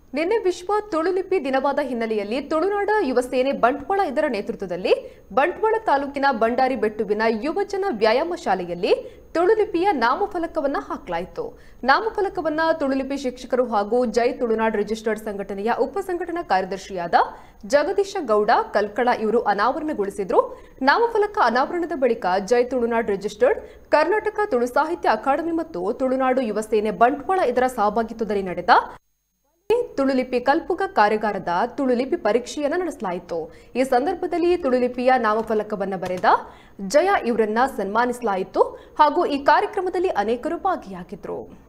ನಿನ್ನೆ ವಿಶ್ವ ತುಳುಲಿಪಿ ದಿನವಾದ ಹಿನ್ನೆಲೆಯಲ್ಲಿ ತುಳುನಾಡ ಯುವ ಸೇನೆ ಬಂಟ್ವಾಳ ಇದರ ನೇತೃತ್ವದಲ್ಲಿ ಬಂಟ್ವಾಳ ತಾಲೂಕಿನ ಬಂಡಾರಿ ಬೆಟ್ಟುವಿನ ಯುವಜನ ವ್ಯಾಯಾಮ ಶಾಲೆಯಲ್ಲಿ ತುಳುಲಿಪಿಯ ನಾಮಫಲಕವನ್ನ ಹಾಕಲಾಯಿತು ನಾಮಫಲಕವನ್ನ ತುಳುಲಿಪಿ ಶಿಕ್ಷಕರು ಹಾಗೂ ಜೈ ತುಳುನಾಡ್ ರಿಜಿಸ್ಟರ್ಡ್ ಸಂಘಟನೆಯ ಉಪ ಸಂಘಟನಾ ಕಾರ್ಯದರ್ಶಿಯಾದ ಜಗದೀಶ ಗೌಡ ಕಲ್ಕಳ ಇವರು ಅನಾವರಣಗೊಳಿಸಿದ್ರು ನಾಮಫಲಕ ಅನಾವರಣದ ಬಳಿಕ ಜೈ ತುಳುನಾಡ್ ರಿಜಿಸ್ಟರ್ಡ್ ಕರ್ನಾಟಕ ತುಳು ಸಾಹಿತ್ಯ ಅಕಾಡೆಮಿ ಮತ್ತು ತುಳುನಾಡು ಯುವ ಸೇನೆ ಬಂಟ್ವಾಳ ಇದರ ಸಹಭಾಗಿತ್ವದಲ್ಲಿ ನಡೆದ ತುಳುಲಿಪಿ ಕಲ್ಪುಗ ಕಾರ್ಯಾಗಾರದ ತುಳುಲಿಪಿ ಪರೀಕ್ಷೆಯನ್ನ ನಡೆಸಲಾಯಿತು ಈ ಸಂದರ್ಭದಲ್ಲಿ ತುಳುಲಿಪಿಯ ನಾಮಫಲಕವನ್ನ ಬರೆದ ಜಯ ಇವರನ್ನ ಸನ್ಮಾನಿಸಲಾಯಿತು ಹಾಗೂ ಈ ಕಾರ್ಯಕ್ರಮದಲ್ಲಿ ಅನೇಕರು ಭಾಗಿಯಾಗಿದ್ರು